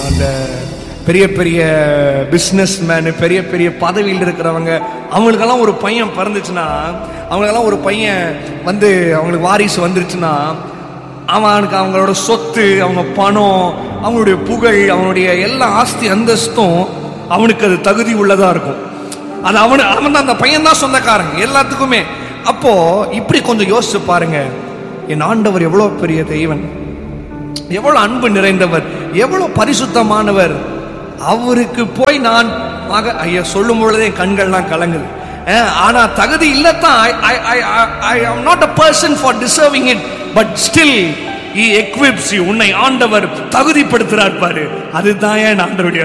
அந்த பெரிய பெரிய பிஸ்னஸ் மேனு பெரிய பெரிய பதவியில் இருக்கிறவங்க அவங்களுக்கெல்லாம் ஒரு பையன் பிறந்துச்சுன்னா அவங்களுக்கெல்லாம் ஒரு பையன் வந்து அவங்களுக்கு வாரிசு வந்துருச்சுன்னா அவனுக்கு அவங்களோட சொத்து அவங்க பணம் அவங்களுடைய புகழ் அவனுடைய எல்லா ஆஸ்தி அந்தஸ்தும் அவனுக்கு அது தகுதி உள்ளதா இருக்கும் அது அவனு அவன் தான் அந்த பையன் தான் சொந்தக்காரன் எல்லாத்துக்குமே அப்போ இப்படி கொஞ்சம் யோசிச்சு பாருங்க என் ஆண்டவர் எவ்வளவு பெரிய தெய்வன் எவ்வளவு அன்பு நிறைந்தவர் எவ்வளவு பரிசுத்தமானவர் அவருக்கு போய் நான் மக ஐயா சொல்லும் பொழுதே என் கண்கள்லாம் கலங்குது அஹ், ஆனா தகுதி இல்லத்தான் I am not a person for deserving it but still he equips உன்னை ஆண்டவர் தகுதிப்படுத்துறார் பாரு அதுதான் என் ஆண்டவருடைய